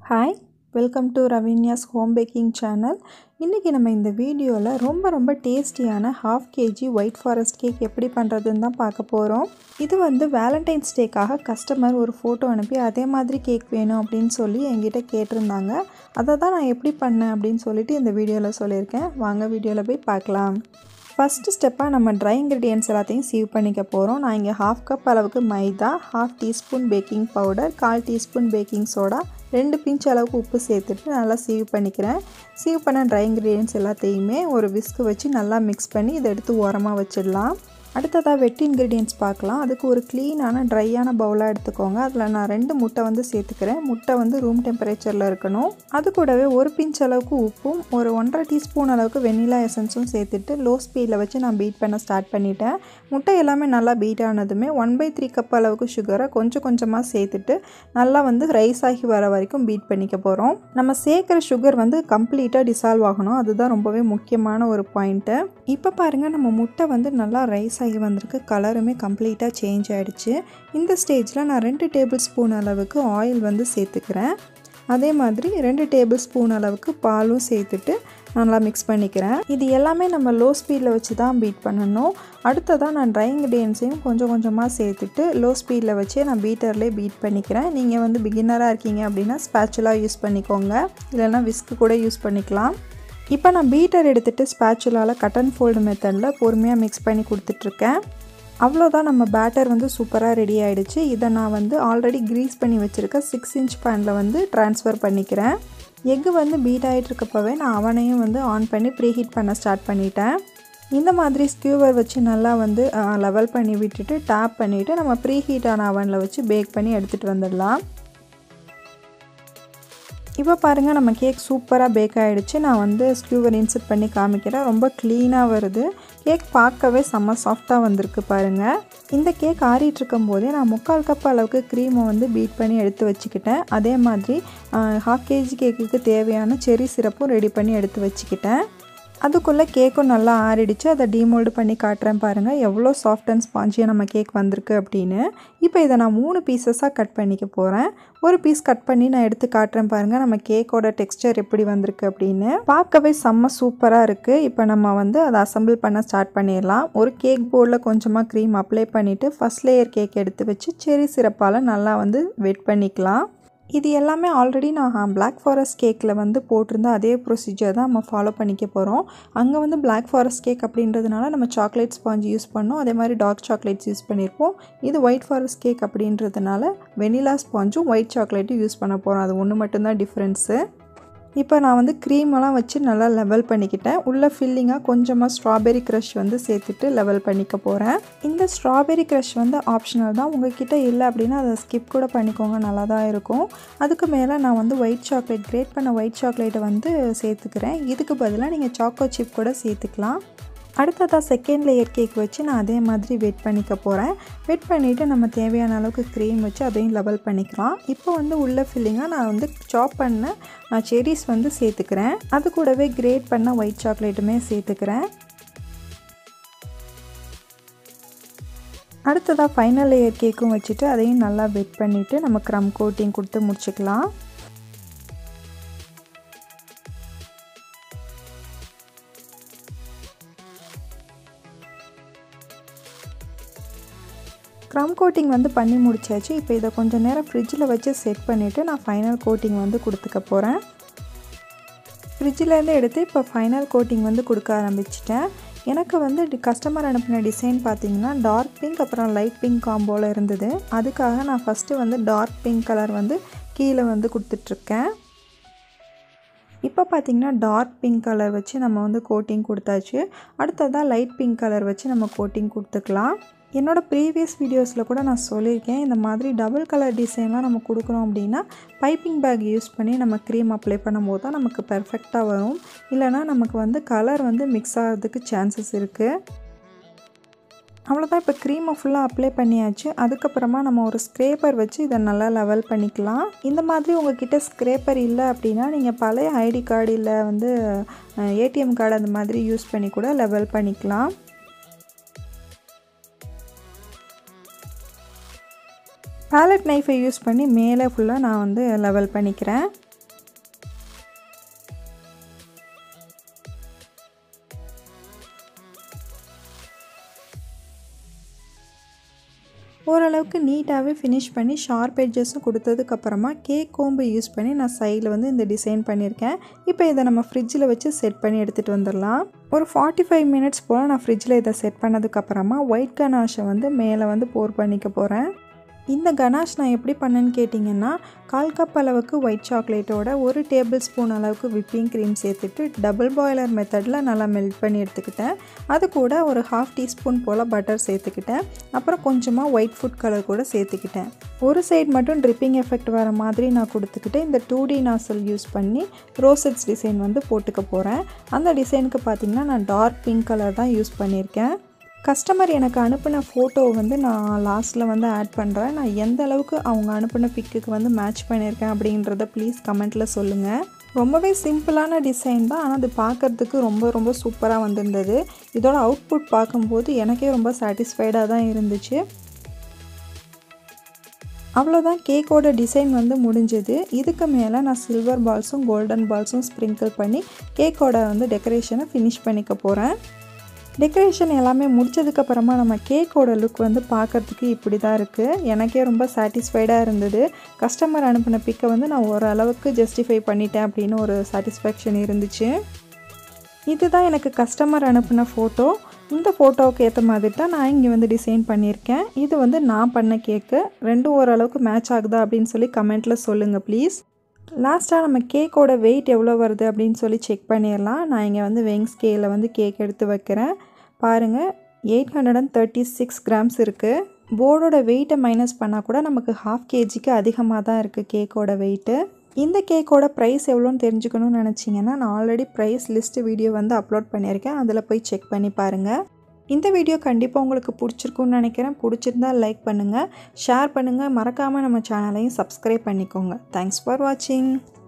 hi welcome to Ravinya's home baking channel இன்றைக்கி நம்ம இந்த வீடியோவில் ரொம்ப ரொம்ப டேஸ்டியான half KG white forest cake எப்படி பண்ணுறதுன்னு தான் பார்க்க போகிறோம் இது வந்து வேலண்டைன்ஸ் டேக்காக கஸ்டமர் ஒரு ஃபோட்டோ அனுப்பி அதே மாதிரி கேக் வேணும் அப்படின்னு சொல்லி என்கிட்ட கேட்டிருந்தாங்க அதை தான் நான் எப்படி பண்ணேன் அப்படின்னு சொல்லிட்டு இந்த வீடியோவில் சொல்லியிருக்கேன் வாங்க வீடியோவில் போய் பார்க்கலாம் ஃபஸ்ட்டு ஸ்டெப்பாக நம்ம ட்ரை இன்க்ரீடியன்ஸ் எல்லாத்தையும் சீவ் பண்ணிக்க போகிறோம் நான் இங்கே ஹாஃப் கப் அளவுக்கு maida half teaspoon baking powder கால் டீஸ்பூன் பேக்கிங் சோடா ரெண்டு பிஞ்ச் அளவுக்கு உப்பு சேர்த்துட்டு நல்லா சீவ் பண்ணிக்கிறேன் சீவ் பண்ண ட்ரை இன்க்ரீடியன்ஸ் எல்லாத்தையுமே ஒரு விஸ்க்கு வச்சு நல்லா மிக்ஸ் பண்ணி இதை எடுத்து ஓரமாக வச்சிடலாம் அடுத்ததாக வெட்டி இன்க்ரீடியன்ஸ் பார்க்கலாம் அதுக்கு ஒரு க்ளீனான ட்ரையான பவுலாக எடுத்துக்கோங்க அதில் நான் ரெண்டு முட்டை வந்து சேர்த்துக்கிறேன் முட்டை வந்து ரூம் டெம்பரேச்சரில் இருக்கணும் அது கூடவே ஒரு பிஞ்ச் அளவுக்கு உப்பும் ஒரு ஒன்றரை டீஸ்பூன் அளவுக்கு வெனிலா எசன்ஸும் சேர்த்துட்டு லோ ஸ்பீடில் வச்சு நான் பீட் பண்ண ஸ்டார்ட் பண்ணிட்டேன் முட்டை எல்லாமே நல்லா பீட் ஆனதுமே ஒன் பை த்ரீ கப் அளவுக்கு சுகரை கொஞ்சம் கொஞ்சமாக சேர்த்துட்டு நல்லா வந்து ரைஸ் ஆகி வர வரைக்கும் பீட் பண்ணிக்க போகிறோம் நம்ம சேர்க்குற சுகர் வந்து கம்ப்ளீட்டாக டிசால்வ் ஆகணும் அதுதான் ரொம்பவே முக்கியமான ஒரு பாயிண்ட்டு இப்போ பாருங்கள் நம்ம முட்டை வந்து நல்லா ரைஸ் ஆகி வந்திருக்கு கலருமே கம்ப்ளீட்டாக சேஞ்ச் ஆகிடுச்சு இந்த ஸ்டேஜில் நான் ரெண்டு டேபிள் ஸ்பூன் அளவுக்கு ஆயில் வந்து சேர்த்துக்கிறேன் அதே மாதிரி ரெண்டு டேபிள் ஸ்பூன் அளவுக்கு பாலும் சேர்த்துட்டு நல்லா மிக்ஸ் பண்ணிக்கிறேன் இது எல்லாமே நம்ம லோ ஸ்பீடில் வச்சு தான் பீட் பண்ணணும் அடுத்ததாக நான் ட்ரை இன்க்ரீடியன்ஸையும் கொஞ்சம் கொஞ்சமாக சேர்த்துட்டு லோ ஸ்பீடில் வச்சே நான் பீட்டர்லேயே பீட் பண்ணிக்கிறேன் நீங்கள் வந்து பிகினராக இருக்கீங்க அப்படின்னா ஸ்பேச்சுலாக யூஸ் பண்ணிக்கோங்க இல்லைனா விஸ்க்கு கூட யூஸ் பண்ணிக்கலாம் இப்போ நான் பீட்டர் எடுத்துகிட்டு ஸ்பேச்சுலால் கட் அண்ட் ஃபோல்டு மெத்தடில் பொறுமையாக மிக்ஸ் பண்ணி கொடுத்துட்ருக்கேன் அவ்வளோதான் நம்ம பேட்டர் வந்து சூப்பராக ரெடி ஆகிடுச்சு இதை நான் வந்து ஆல்ரெடி க்ரீஸ் பண்ணி வச்சுருக்க சிக்ஸ் இன்ச் பேனில் வந்து ட்ரான்ஸ்ஃபர் பண்ணிக்கிறேன் எக்கு வந்து பீட் ஆகிட்டு இருக்கப்பவே நான் அவனையும் வந்து ஆன் பண்ணி ப்ரீ ஹீட் பண்ண ஸ்டார்ட் பண்ணிட்டேன் இந்த மாதிரி ஸ்கியூவர் வச்சு நல்லா வந்து லெவல் பண்ணி விட்டுட்டு டேப் பண்ணிவிட்டு நம்ம ப்ரீ ஹீட்டான அவனில் வச்சு பேக் பண்ணி எடுத்துகிட்டு வந்துடலாம் இப்போ பாருங்கள் நம்ம கேக் சூப்பராக பேக் ஆகிடுச்சு நான் வந்து ஸ்க்யூவர் இன்சர்ட் பண்ணி காமிக்கிறேன் ரொம்ப க்ளீனாக வருது கேக் பார்க்கவே செம்ம சாஃப்டாக வந்திருக்கு பாருங்கள் இந்த கேக் ஆறிட்டு இருக்கும் போதே நான் முக்கால் கப் அளவுக்கு க்ரீமை வந்து பீட் பண்ணி எடுத்து வச்சுக்கிட்டேன் அதே மாதிரி ஹாஃப் கேஜி கேக்குக்கு தேவையான செரி சிரப்பும் ரெடி பண்ணி எடுத்து வச்சுக்கிட்டேன் அதுக்குள்ளே கேக்கும் நல்லா ஆறிடுச்சு அதை டீமோல்டு பண்ணி காட்டுறேன் பாருங்கள் எவ்வளோ சாஃப்ட் அண்ட் ஸ்பாஞ்சியாக நம்ம கேக் வந்திருக்கு அப்படின்னு இப்போ இதை நான் மூணு பீசஸாக கட் பண்ணிக்க போகிறேன் ஒரு பீஸ் கட் பண்ணி நான் எடுத்து காட்டுறேன் பாருங்கள் நம்ம கேக்கோட டெக்ஸ்டர் எப்படி வந்திருக்கு அப்படின்னு பார்க்கவே செம்ம சூப்பராக இருக்குது இப்போ நம்ம வந்து அதை அசம்பிள் பண்ண ஸ்டார்ட் பண்ணிடலாம் ஒரு கேக் போர்டில் கொஞ்சமாக க்ரீம் அப்ளை பண்ணிவிட்டு ஃபஸ்ட் லேயர் கேக் எடுத்து வச்சு செரி சிறப்பால் நல்லா வந்து வெட் பண்ணிக்கலாம் இது எல்லாமே ஆல்ரெடி நான் பிளாக் ஃபாரஸ்ட் கேக்கில் வந்து போட்டிருந்த அதே ப்ரொசீஜர் தான் நம்ம ஃபாலோ பண்ணிக்க போகிறோம் அங்கே வந்து பிளாக் ஃபாரஸ்ட் கேக் அப்படின்றதுனால நம்ம சாக்லேட் ஸ்பாஞ்ச் யூஸ் பண்ணோம் அதே மாதிரி டார்க் சாக்லேட்ஸ் யூஸ் பண்ணியிருப்போம் இது ஒயிட் ஃபாரஸ்ட் கேக் அப்படின்றதுனால வெனிலா ஸ்பாஞ்சும் ஒயிட் சாக்லேட்டும் யூஸ் பண்ண போகிறோம் அது ஒன்று மட்டும்தான் டிஃப்ரென்ஸு இப்போ நான் வந்து க்ரீமெல்லாம் வச்சு நல்லா லெவல் பண்ணிக்கிட்டேன் உள்ளே ஃபில்லிங்காக கொஞ்சமாக ஸ்ட்ராபெரி க்ரஷ் வந்து சேர்த்துட்டு லெவல் பண்ணிக்க போகிறேன் இந்த ஸ்ட்ராபெரி க்ரஷ் வந்து ஆப்ஷனல் தான் உங்ககிட்ட இல்லை அப்படின்னா அதை ஸ்கிப் கூட பண்ணிக்கோங்க நல்லா தான் இருக்கும் அதுக்கு மேலே நான் வந்து ஒயிட் சாக்லேட் கிரேட் பண்ண ஒயிட் சாக்லேட்டை வந்து சேர்த்துக்கிறேன் இதுக்கு பதிலாக நீங்கள் சாக்கோ சிப் கூட சேர்த்துக்கலாம் அடுத்ததாக செகண்ட் லேயர் கேக் வச்சு நான் அதே மாதிரி வெட் பண்ணிக்க போகிறேன் வெட் பண்ணிவிட்டு நம்ம தேவையான அளவுக்கு க்ரீம் வச்சு அதையும் லெவல் பண்ணிக்கலாம் இப்போ வந்து உள்ள ஃபில்லிங்காக நான் வந்து சாப் பண்ண செரிஸ் வந்து சேர்த்துக்கிறேன் அது கூடவே கிரேட் பண்ண ஒயிட் சாக்லேட்டுமே சேர்த்துக்கிறேன் அடுத்ததாக ஃபைனல் லேயர் கேக்கும் வச்சுட்டு அதையும் நல்லா வெட் பண்ணிவிட்டு நம்ம க்ரம் கோட்டிங் கொடுத்து முடிச்சுக்கலாம் க்ரம் கோட்டிங் வந்து பண்ணி முடிச்சாச்சு இப்போ இதை கொஞ்சம் நேரம் ஃப்ரிட்ஜில் வச்சு செட் பண்ணிவிட்டு நான் ஃபைனல் கோட்டிங் வந்து கொடுத்துக்க போகிறேன் ஃப்ரிட்ஜிலேருந்து எடுத்து இப்போ ஃபைனல் கோட்டிங் வந்து கொடுக்க ஆரம்பிச்சிட்டேன் எனக்கு வந்து கஸ்டமர் அனுப்பின டிசைன் பார்த்தீங்கன்னா டார்க் பிங்க் அப்புறம் லைட் பிங்க் காம்போவில் இருந்தது அதுக்காக நான் ஃபஸ்ட்டு வந்து டார்க் பிங்க் கலர் வந்து கீழே வந்து கொடுத்துட்ருக்கேன் இப்போ பார்த்திங்கன்னா டார்க் பிங்க் கலர் வச்சு நம்ம வந்து கோட்டிங் கொடுத்தாச்சு அடுத்ததாக லைட் பிங்க் கலர் வச்சு நம்ம கோட்டிங் கொடுத்துக்கலாம் என்னோடய ப்ரீவியஸ் வீடியோஸில் கூட நான் சொல்லியிருக்கேன் இந்த மாதிரி டபுள் கலர் டிசைன்லாம் நம்ம கொடுக்குறோம் அப்படின்னா பைப்பிங் பேக் யூஸ் பண்ணி நம்ம க்ரீம் அப்ளை பண்ணும்போது தான் நமக்கு பெர்ஃபெக்டாக வரும் இல்லைனா நமக்கு வந்து கலர் வந்து மிக்ஸ் ஆகிறதுக்கு சான்சஸ் இருக்குது அவ்வளோதான் இப்போ க்ரீமை ஃபுல்லாக அப்ளை பண்ணியாச்சு அதுக்கப்புறமா நம்ம ஒரு ஸ்க்ரேப்பர் வச்சு இதை நல்லா லெவல் பண்ணிக்கலாம் இந்த மாதிரி உங்ககிட்ட ஸ்க்ரேப்பர் இல்லை அப்படின்னா நீங்கள் பழைய ஐடி கார்டு இல்லை வந்து ஏடிஎம் கார்டு அந்த மாதிரி யூஸ் பண்ணி கூட லெவல் பண்ணிக்கலாம் பேலட் நைஃபை யூஸ் பண்ணி மேலே ஃபுல்லாக நான் வந்து லெவல் பண்ணிக்கிறேன் ஓரளவுக்கு நீட்டாகவே ஃபினிஷ் பண்ணி ஷார்ப் எட்ஜஸும் கொடுத்ததுக்கப்புறமா கேக் கோம்பு யூஸ் பண்ணி நான் சைடில் வந்து இந்த டிசைன் பண்ணியிருக்கேன் இப்போ இதை நம்ம ஃப்ரிட்ஜில் வச்சு செட் பண்ணி எடுத்துகிட்டு வந்துடலாம் ஒரு ஃபார்ட்டி ஃபைவ் மினிட்ஸ் போல் நான் ஃப்ரிட்ஜில் இதை செட் பண்ணதுக்கப்புறமா ஒயிட் கனாஷை வந்து மேலே வந்து போர் பண்ணிக்க போகிறேன் இந்த கனாஷ் நான் எப்படி பண்ணேன்னு கேட்டிங்கன்னா கால் கப் அளவுக்கு ஒயிட் சாக்லேட்டோட ஒரு டேபிள் ஸ்பூன் அளவுக்கு விப்பிங் க்ரீம் சேர்த்துட்டு டபுள் பாய்லர் மெத்தடில் நல்லா மெல்ட் பண்ணி எடுத்துக்கிட்டேன் அது கூட ஒரு ஹாஃப் டீஸ்பூன் போல் பட்டர் சேர்த்துக்கிட்டேன் அப்புறம் கொஞ்சமாக ஒயிட் ஃபுட் கலர் கூட சேர்த்துக்கிட்டேன் ஒரு சைடு மட்டும் ட்ரிப்பிங் எஃபெக்ட் வர மாதிரி நான் கொடுத்துக்கிட்டு இந்த டூ டி நாசல் யூஸ் பண்ணி ரோசட்ஸ் டிசைன் வந்து போட்டுக்க போகிறேன் அந்த டிசைனுக்கு பார்த்திங்கன்னா நான் டார்க் பிங்க் கலர் தான் யூஸ் பண்ணியிருக்கேன் கஸ்டமர் எனக்கு அனுப்பின ஃபோட்டோ வந்து நான் லாஸ்ட்டில் வந்து ஆட் பண்ணுறேன் நான் எந்த அளவுக்கு அவங்க அனுப்பின பிக்குக்கு வந்து மேட்ச் பண்ணியிருக்கேன் அப்படின்றத ப்ளீஸ் கமெண்ட்டில் சொல்லுங்கள் ரொம்பவே சிம்பிளான டிசைன் தான் ஆனால் அது பார்க்குறதுக்கு ரொம்ப ரொம்ப சூப்பராக வந்திருந்தது இதோட அவுட்புட் பார்க்கும்போது எனக்கே ரொம்ப சாட்டிஸ்ஃபைடாக தான் இருந்துச்சு அவ்வளோதான் கேக்கோட டிசைன் வந்து முடிஞ்சது இதுக்கு மேலே நான் சில்வர் பால்ஸும் கோல்டன் பால்ஸும் ஸ்ப்ரிங்கிள் பண்ணி கேக்கோட வந்து டெக்கரேஷனை ஃபினிஷ் பண்ணிக்க போகிறேன் டெக்கரேஷன் எல்லாமே முடிச்சதுக்கப்புறமா நம்ம கேக்கோட லுக் வந்து பார்க்குறதுக்கு இப்படி தான் இருக்குது எனக்கே ரொம்ப சாட்டிஸ்ஃபைடாக இருந்தது கஸ்டமர் அனுப்பின பிக்கை வந்து நான் ஓரளவுக்கு ஜஸ்டிஃபை பண்ணிட்டேன் அப்படின்னு ஒரு சாட்டிஸ்ஃபேக்ஷன் இருந்துச்சு இதுதான் எனக்கு கஸ்டமர் அனுப்பின ஃபோட்டோ இந்த ஃபோட்டோவுக்கு ஏற்ற மாதிரி தான் நான் இங்கே வந்து டிசைன் பண்ணியிருக்கேன் இது வந்து நான் பண்ண கேக்கு ரெண்டும் ஓரளவுக்கு மேட்ச் ஆகுதா அப்படின்னு சொல்லி கமெண்ட்டில் சொல்லுங்கள் ப்ளீஸ் லாஸ்ட்டாக நம்ம கேக்கோட வெயிட் எவ்வளோ வருது அப்படின்னு சொல்லி செக் பண்ணிடலாம் நான் இங்கே வந்து வெங் ஸ்கேலில் வந்து கேக் எடுத்து வைக்கிறேன் பாருங்கள் eight hundred and thirty six grams இருக்குது போர்டோட வெயிட்டை மைனஸ் பண்ணால் கூட நமக்கு ஹாஃப் கேஜிக்கு அதிகமாக தான் இருக்குது கேக்கோட வெயிட்டு இந்த கேக்கோட ப்ரைஸ் எவ்வளோன்னு தெரிஞ்சுக்கணும்னு நினச்சிங்கன்னா நான் ஆல்ரெடி ப்ரைஸ் லிஸ்ட்டு வீடியோ வந்து அப்லோட் பண்ணியிருக்கேன் அதில் போய் செக் பண்ணி பாருங்கள் இந்த வீடியோ கண்டிப்பாக உங்களுக்கு பிடிச்சிருக்குன்னு நினைக்கிறேன் பிடிச்சிருந்தா லைக் பண்ணுங்கள் ஷேர் பண்ணுங்கள் மறக்காமல் நம்ம சேனலையும் சப்ஸ்கிரைப் பண்ணிக்கோங்க தேங்க்ஸ் ஃபார் வாட்சிங்